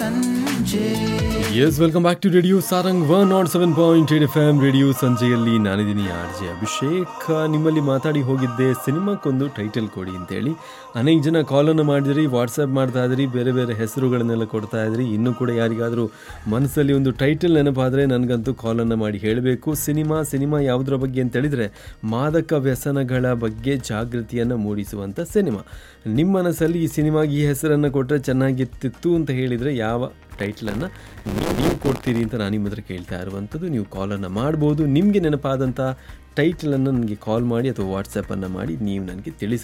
ಸಂಜೆ yes welcome back to radio Sarang one nought seven point eight F M radio ಸಂಜೆಯಲ್ಲಿ ನಾನಿದ್ದೀನಿ R J Abhishek ನಿಮ್ಮಲ್ಲಿ ಮಾತಾಡಿ ಹೋಗಿದ್ದೆ ಸಿನಿಮಾಕ್ಕೊಂದು ಟೈಟಲ್ ಕೊಡಿ ಅಂತೇಳಿ ಅನೇಕ ಜನ ಕಾಲನ್ನು ಮಾಡಿದ್ರಿ ವಾಟ್ಸಪ್ ಮಾಡ್ತಾ ಇದ್ರಿ ಬೇರೆ ಬೇರೆ ಹೆಸರುಗಳನ್ನೆಲ್ಲ ಕೊಡ್ತಾ ಇದ್ರಿ ಇನ್ನೂ ಕೂಡ ಯಾರಿಗಾದರೂ ಮನಸ್ಸಲ್ಲಿ ಒಂದು ಟೈಟಲ್ ನೆನಪಾದರೆ ನನಗಂತೂ ಕಾಲನ್ನು ಮಾಡಿ ಹೇಳಬೇಕು ಸಿನಿಮಾ ಸಿನಿಮಾ ಯಾವುದರ ಬಗ್ಗೆ ಅಂತ ಹೇಳಿದರೆ ಮಾದಕ ವ್ಯಸನಗಳ ಬಗ್ಗೆ ಜಾಗೃತಿಯನ್ನು ಮೂಡಿಸುವಂಥ ಸಿನಿಮಾ ನಿಮ್ಮ ಮನಸ್ಸಲ್ಲಿ ಈ ಸಿನಿಮಾಗೆ ಈ ಹೆಸರನ್ನು ಕೊಟ್ಟರೆ ಚೆನ್ನಾಗಿರ್ತಿತ್ತು ಅಂತ ಹೇಳಿದರೆ ಯಾವ ಟೈಟ್ಲನ್ನು ನೀವು ಕೊಡ್ತೀರಿ ಅಂತ ನಾನು ನಿಮ್ಮ ಹತ್ರ ಕೇಳ್ತಾ ಇರುವಂಥದ್ದು ನೀವು ಕಾಲನ್ನು ಮಾಡ್ಬೋದು ನಿಮಗೆ ನೆನಪಾದಂಥ ಟೈಟಲನ್ನು ನನಗೆ ಕಾಲ್ ಮಾಡಿ ಅಥವಾ ವಾಟ್ಸಪ್ಪನ್ನು ಮಾಡಿ ನೀವು ನನಗೆ ತಿಳಿಸಿ